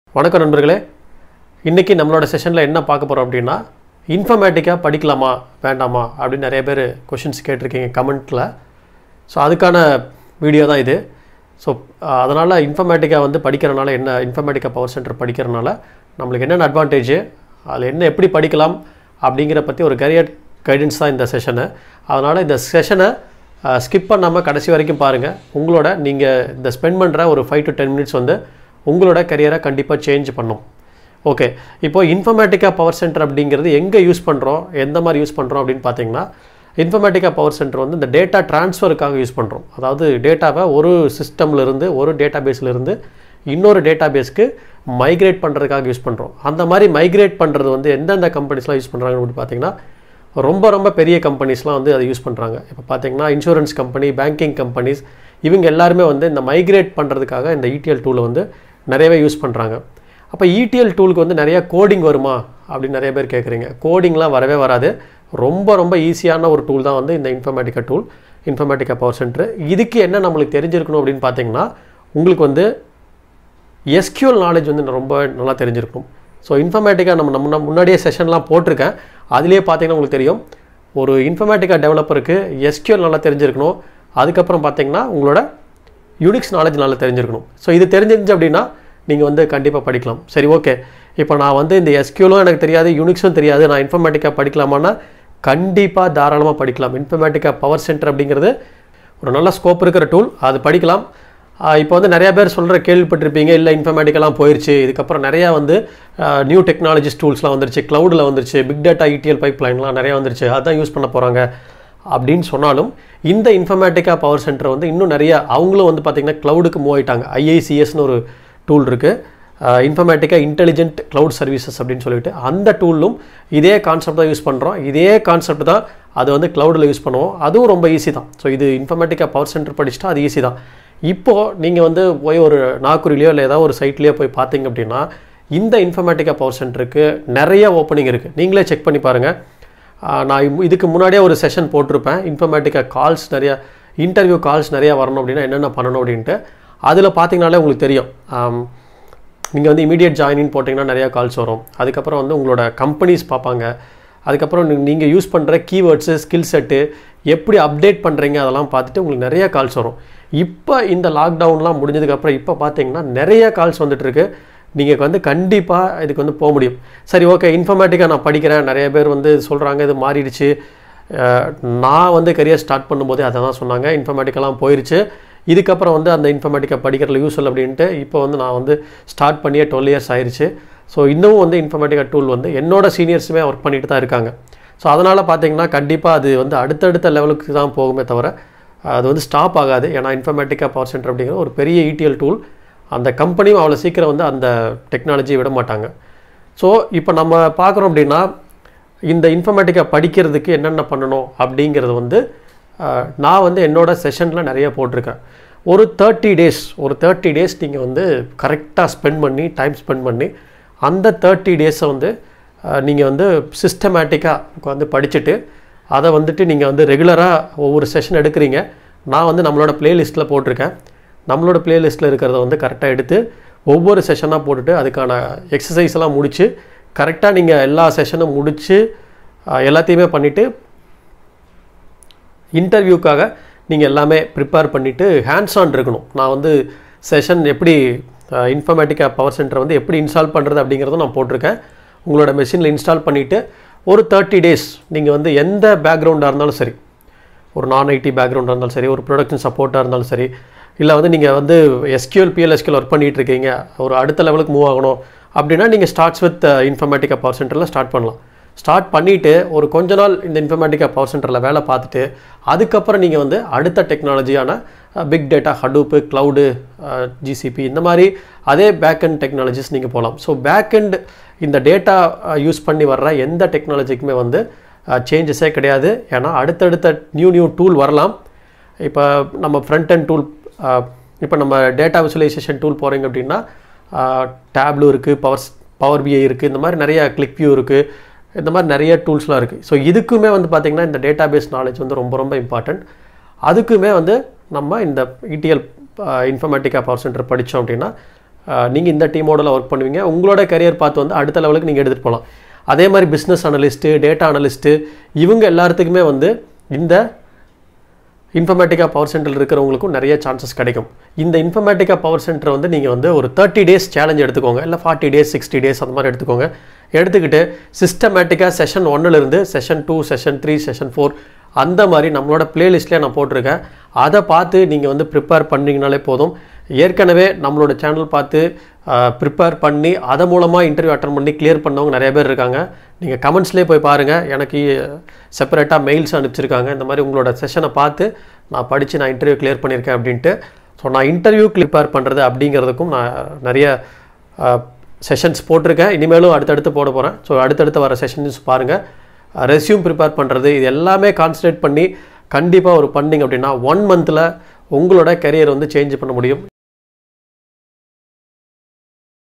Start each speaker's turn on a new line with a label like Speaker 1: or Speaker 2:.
Speaker 1: வணக்கம் நண்பர்களே இன்றைக்கி நம்மளோட செஷனில் என்ன பார்க்க போகிறோம் அப்படின்னா இன்ஃபர்மேட்டிக்காக படிக்கலாமா வேண்டாமா அப்படின்னு நிறைய பேர் கொஷின்ஸ் கேட்டிருக்கீங்க கமெண்ட்டில் ஸோ அதுக்கான வீடியோ தான் இது ஸோ அதனால் இன்ஃபர்மேட்டிக்கா வந்து படிக்கிறனால என்ன இன்ஃபர்மேட்டிக்கா பவர் சென்டர் படிக்கிறனால நம்மளுக்கு என்னென்ன அட்வான்டேஜ் அதில் என்ன எப்படி படிக்கலாம் அப்படிங்கிற பற்றி ஒரு கரியர் கைடன்ஸ் தான் இந்த செஷனு அதனால் இந்த செஷனை ஸ்கிப் பண்ணாமல் கடைசி வரைக்கும் பாருங்கள் உங்களோட நீங்கள் இந்த ஸ்பெண்ட் பண்ணுற ஒரு ஃபைவ் டு டென் மினிட்ஸ் வந்து உங்களோட கரியரை கண்டிப்பாக சேஞ்ச் பண்ணும் ஓகே இப்போ இன்ஃபர்மேட்டிக்கா பவர் சென்டர் அப்படிங்கிறது எங்கே யூஸ் பண்ணுறோம் எந்த மாதிரி யூஸ் பண்ணுறோம் அப்படின்னு பார்த்தீங்கன்னா இன்ஃபர்மேட்டிக்கா பவர் சென்டர் வந்து இந்த டேட்டா ட்ரான்ஸ்ஃபருக்காக யூஸ் பண்ணுறோம் அதாவது டேட்டாவை ஒரு சிஸ்டம்லேருந்து ஒரு டேட்டா பேஸ்லேருந்து இன்னொரு டேட்டா பேஸ்க்கு மைக்ரேட் பண்ணுறதுக்காக யூஸ் பண்ணுறோம் அந்த மாதிரி மைக்ரேட் பண்ணுறது வந்து எந்தெந்த கம்பெனிஸ்லாம் யூஸ் பண்ணுறாங்க அப்படின்னு பார்த்தீங்கன்னா ரொம்ப ரொம்ப பெரிய கம்பெனிஸ்லாம் வந்து அதை யூஸ் பண்ணுறாங்க இப்போ பார்த்தீங்கன்னா இன்சூரன்ஸ் கம்பெனி பேங்கிங் கம்பெனிஸ் இவங்க எல்லாருமே வந்து இந்த மைக்ரேட் பண்ணுறதுக்காக இந்த இடிஎல் டூலை வந்து நிறையவே யூஸ் பண்ணுறாங்க அப்போ இடிஎல் டூலுக்கு வந்து நிறைய கோடிங் வருமா அப்படின்னு நிறைய பேர் கேட்குறீங்க கோடிங்லாம் வரவே வராது ரொம்ப ரொம்ப ஈஸியான ஒரு டூல் தான் வந்து இந்த Informatica tool Informatica power center இதுக்கு என்ன நம்மளுக்கு தெரிஞ்சிருக்கணும் அப்படின்னு பார்த்தீங்கன்னா உங்களுக்கு வந்து எஸ்கியூஎல் நாலேஜ் வந்து ரொம்ப நல்லா தெரிஞ்சிருக்கணும் ஸோ இன்ஃபர்மேட்டிக்கா நம்ம நம்ம முன்னாடியே செஷன்லாம் போட்டிருக்கேன் அதுலேயே பார்த்தீங்கன்னா உங்களுக்கு தெரியும் ஒரு இன்ஃபர்மேட்டிக்கா டெவலப்பருக்கு எஸ்கியூஎல் நல்லா தெரிஞ்சிருக்கணும் அதுக்கப்புறம் பார்த்தீங்கன்னா உங்களோட யூனிக்ஸ் நாலேஜ் நல்லா தெரிஞ்சிருக்கணும் ஸோ இது தெரிஞ்சிருந்துச்சு அப்படின்னா நீங்கள் வந்து கண்டிப்பாக படிக்கலாம் சரி ஓகே இப்போ நான் வந்து இந்த எஸ்கியூலும் எனக்கு தெரியாது யூனிக்ஸும் தெரியாது நான் இன்ஃபர்மேட்டிக்கா படிக்கலாமான்னா கண்டிப்பாக தாராளமாக படிக்கலாம் இன்ஃபர்மேட்டிக்கா பவர் சென்டர் அப்படிங்கிறது ஒரு நல்ல ஸ்கோப் இருக்கிற டூல் அது படிக்கலாம் இப்போ வந்து நிறைய பேர் சொல்கிற கேள்விப்பட்டிருப்பீங்க இல்லை இன்ஃபர்மேட்டிக்கெல்லாம் போயிடுச்சு இதுக்கப்புறம் நிறையா வந்து நியூ டெக்னாலஜிஸ் டூல்ஸ்லாம் வந்துருச்சு க்ளவுடில் வந்துருச்சு பிக் டேட்டா இடிஎல் பைப் லைன்லாம் நிறையா வந்துருச்சு அதான் யூஸ் பண்ண போகிறாங்க அப்படின்னு சொன்னாலும் இந்த இன்ஃபர்மேட்டிக்கா பவர் சென்டர் வந்து இன்னும் நிறைய அவங்களும் வந்து பார்த்திங்கன்னா க்ளவுடுக்கு மூவ் ஆயிட்டாங்க ஐஐசிஎஸ்னு ஒரு டூல் இருக்குது இன்ஃபர்மேட்டிக்கா இன்டெலிஜென்ட் க்ளவுட் சர்வீசஸ் அப்படின்னு சொல்லிட்டு அந்த டூலும் இதே கான்செப்ட் தான் யூஸ் பண்ணுறோம் இதே கான்செப்ட் தான் அது வந்து க்ளவுடில் யூஸ் பண்ணுவோம் அதுவும் ரொம்ப ஈஸி தான் ஸோ இது இன்ஃபர்மேட்டிக்கா பவர் சென்டர் படிச்சுட்டா அது ஈஸி தான் இப்போது நீங்கள் வந்து போய் ஒரு நாக்குரிலையோ இல்லை ஏதாவது ஒரு சைட்லேயோ போய் பார்த்தீங்க அப்படின்னா இந்த இன்ஃபர்மேட்டிக்கா பவர் சென்டருக்கு நிறைய ஓப்பனிங் இருக்குது நீங்களே செக் பண்ணி பாருங்கள் நான் இதுக்கு முன்னாடியே ஒரு செஷன் போட்டிருப்பேன் இன்ஃபர்மேட்டிக்கா கால்ஸ் நிறையா இன்டர்வியூ கால்ஸ் நிறையா வரணும் அப்படின்னா என்னென்ன பண்ணணும் அப்படின்ட்டு அதில் பார்த்தீங்கனாலே உங்களுக்கு தெரியும் நீங்கள் வந்து இமீடியட் ஜாயினின் போட்டிங்கன்னா நிறையா கால்ஸ் வரும் அதுக்கப்புறம் வந்து உங்களோட கம்பெனிஸ் பார்ப்பாங்க அதுக்கப்புறம் நீங்கள் யூஸ் பண்ணுற கீவேர்ட்ஸு ஸ்கில் செட்டு எப்படி அப்டேட் பண்ணுறீங்க அதெல்லாம் பார்த்துட்டு உங்களுக்கு நிறைய கால்ஸ் வரும் இப்போ இந்த லாக்டவுன்லாம் முடிஞ்சதுக்கப்புறம் இப்போ பார்த்தீங்கன்னா நிறைய கால்ஸ் வந்துட்டுருக்கு நீங்கள் வந்து கண்டிப்பாக இதுக்கு வந்து போக முடியும் சரி ஓகே இன்ஃபர்மேட்டிக்காக நான் படிக்கிறேன் நிறைய பேர் வந்து சொல்கிறாங்க இது மாறிடுச்சு நான் வந்து கரியர் ஸ்டார்ட் பண்ணும்போதே அதை தான் சொன்னாங்க இன்ஃபர்மேட்டிக்கெல்லாம் போயிடுச்சு இதுக்கப்புறம் வந்து அந்த இன்ஃபர்மேட்டிக்கா படிக்கிறதுல யூஸ் இல்லை அப்படின்ட்டு இப்போ வந்து நான் வந்து ஸ்டார்ட் பண்ணியே டுவெல் இயர்ஸ் ஆயிடுச்சு ஸோ இன்னமும் வந்து இன்ஃபர்மேட்டிக்கா டூல் வந்து என்னோட சீனியர்ஸுமே ஒர்க் பண்ணிட்டு தான் இருக்காங்க ஸோ அதனால் பார்த்தீங்கன்னா கண்டிப்பாக அது வந்து அடுத்தடுத்த லெவலுக்கு தான் போகுமே தவிர அது வந்து ஸ்டாப் ஆகாது ஏன்னா இன்ஃபர்மேட்டிக்கா பவர் சென்டர் அப்படிங்கிற ஒரு பெரிய இடிஎல் டூல் அந்த கம்பெனியும் அவ்வளோ சீக்கிரம் வந்து அந்த டெக்னாலஜியை விட மாட்டாங்க ஸோ இப்போ நம்ம பார்க்குறோம் அப்படின்னா இந்த இன்ஃபர்மேட்டிக்கா படிக்கிறதுக்கு என்னென்ன பண்ணணும் அப்படிங்கிறது வந்து நான் வந்து என்னோட செஷனில் நிறைய போட்டிருக்கேன் ஒரு தேர்ட்டி டேஸ் ஒரு தேர்ட்டி டேஸ் நீங்கள் வந்து கரெக்டாக ஸ்பெண்ட் பண்ணி டைம் ஸ்பெண்ட் பண்ணி அந்த தேர்ட்டி டேஸை வந்து நீங்கள் வந்து சிஸ்டமேட்டிக்காக வந்து படிச்சுட்டு அதை வந்துட்டு நீங்கள் வந்து ரெகுலராக ஒவ்வொரு செஷன் எடுக்கிறீங்க நான் வந்து நம்மளோட ப்ளேலிஸ்ட்டில் போட்டிருக்கேன் நம்மளோட ப்ளேலிஸ்ட்டில் இருக்கிறத வந்து கரெக்டாக எடுத்து ஒவ்வொரு செஷனாக போட்டுட்டு அதுக்கான எக்ஸசைஸ் எல்லாம் முடித்து கரெக்டாக நீங்கள் எல்லா செஷனும் முடித்து எல்லாத்தையுமே பண்ணிவிட்டு இன்டர்வியூக்காக நீங்கள் எல்லாமே ப்ரிப்பேர் பண்ணிவிட்டு ஹேண்ட்ஸ் ஆன் இருக்கணும் நான் வந்து செஷன் எப்படி இன்ஃபர்மேட்டிக்கா பவர் சென்டர் வந்து எப்படி இன்ஸ்டால் பண்ணுறது அப்படிங்கிறதும் நான் போட்டிருக்கேன் உங்களோட மெஷினில் இன்ஸ்டால் பண்ணிவிட்டு ஒரு தேர்ட்டி டேஸ் நீங்கள் வந்து எந்த பேக்ரவுண்டாக இருந்தாலும் சரி ஒரு நான் ஐடி பேக்ரவுண்டாக இருந்தாலும் சரி ஒரு ப்ரொடக்ஷன் சப்போர்ட்டாக இருந்தாலும் சரி இல்லை வந்து நீங்கள் வந்து எஸ்கியூஎல் பிஎல்எஸ்கியூஎல் ஒர்க் பண்ணிகிட்டு இருக்கீங்க ஒரு அடுத்த லெவலுக்கு மூவ் ஆகணும் அப்படின்னா நீங்கள் ஸ்டார்ட்ஸ் வித் இன்ஃபர்மேட்டிக்கா பவர் சென்டரில் ஸ்டார்ட் பண்ணலாம் ஸ்டார்ட் பண்ணிவிட்டு ஒரு கொஞ்ச நாள் இந்த இன்ஃபர்மேட்டிக்கா பவர் சென்டரில் வேலை பார்த்துட்டு அதுக்கப்புறம் நீங்கள் வந்து அடுத்த டெக்னாலஜியான big data Hadoop cloud GCP இந்த மாதிரி அதே பேக் அண்ட் டெக்னாலஜிஸ் நீங்கள் போகலாம் ஸோ பேக் அண்ட் இந்த டேட்டா யூஸ் பண்ணி வர்ற எந்த டெக்னாலஜிக்குமே வந்து சேஞ்சஸே கிடையாது ஏன்னா அடுத்தடுத்த நியூ நியூ டூல் வரலாம் இப்போ நம்ம ஃப்ரண்ட் அண்ட் டூல் இப்போ நம்ம டேட்டா விசுவலைசேஷன் டூல் போகிறீங்க அப்படின்னா டேப்லு இருக்குது பவர் பவர் பிஐ இருக்குது இந்த மாதிரி நிறைய கிளிக் வியூ இருக்குது இந்த மாதிரி நிறைய டூல்ஸ்லாம் இருக்குது ஸோ இதுக்குமே வந்து பார்த்திங்கன்னா இந்த டேட்டா பேஸ் நாலேஜ் வந்து ரொம்ப ரொம்ப இம்பார்ட்டண்ட் அதுக்குமே வந்து நம்ம இந்த இடிஎல் இன்ஃபர்மேட்டிக்கா பவர் சென்டர் படித்தோம் அப்படின்னா நீங்கள் இந்த டீமோடல ஒர்க் பண்ணுவீங்க உங்களோட கரியர் பார்த்து வந்து அடுத்த லெவலுக்கு நீங்கள் எடுத்துகிட்டு போகலாம் அதே மாதிரி பிஸ்னஸ் அனலிஸ்ட்டு டேட்டா அனலிஸ்ட்டு இவங்க எல்லாத்துக்குமே வந்து இந்த இன்ஃபர்மேட்டிக்கா பவர் சென்டரில் இருக்கிறவங்களுக்கும் நிறைய சான்சஸ் கிடைக்கும் இந்த இன்ஃபர்மேட்டிக்கா பவர் சென்டர் வந்து நீங்கள் வந்து ஒரு தேர்ட்டி டேஸ் சேலஞ்ச் எடுத்துக்கோங்க இல்லை ஃபார்ட்டி டேஸ் சிக்ஸ்டி டேஸ் அந்த மாதிரி எடுத்துக்கோங்க எடுத்துக்கிட்டு சிஸ்டமேட்டிக்காக செஷன் ஒன்னுலேருந்து session two session three session four அந்த மாதிரி நம்மளோட பிளேலிஸ்ட்லேயே நான் போட்டிருக்கேன் அதை பார்த்து நீங்கள் வந்து ப்ரிப்பேர் பண்ணிங்கனாலே போதும் ஏற்கனவே நம்மளோட சேனல் பார்த்து ப்ரிப்பேர் பண்ணி அதை மூலமாக இன்டர்வியூ அட்டன் பண்ணி கிளியர் பண்ணவங்க நிறைய பேர் இருக்காங்க நீங்கள் கமெண்ட்ஸ்லேயே போய் பாருங்கள் எனக்கு செப்பரேட்டாக மெயில்ஸ் அனுப்பிச்சிருக்காங்க இந்த மாதிரி உங்களோட செஷனை பார்த்து நான் படித்து நான் இன்டர்வியூ கிளியர் பண்ணியிருக்கேன் அப்படின்ட்டு ஸோ நான் இன்டர்வியூ ப்ரிப்பேர் பண்ணுறது அப்படிங்கிறதுக்கும் நான் நிறைய செஷன்ஸ் போட்டிருக்கேன் இனிமேலும் அடுத்தடுத்து போட போகிறேன் ஸோ அடுத்தடுத்து வர செஷன்ஸ் பாருங்கள் ரெஸ்யூம் ப்ரிப்பேர் பண்ணுறது இது எல்லாமே கான்சன்ட்ரேட் பண்ணி கண்டிப்பாக ஒரு பண்ணிங்க அப்படின்னா ஒன் மந்தில் உங்களோட கரியர் வந்து சேஞ்ச் பண்ண முடியும்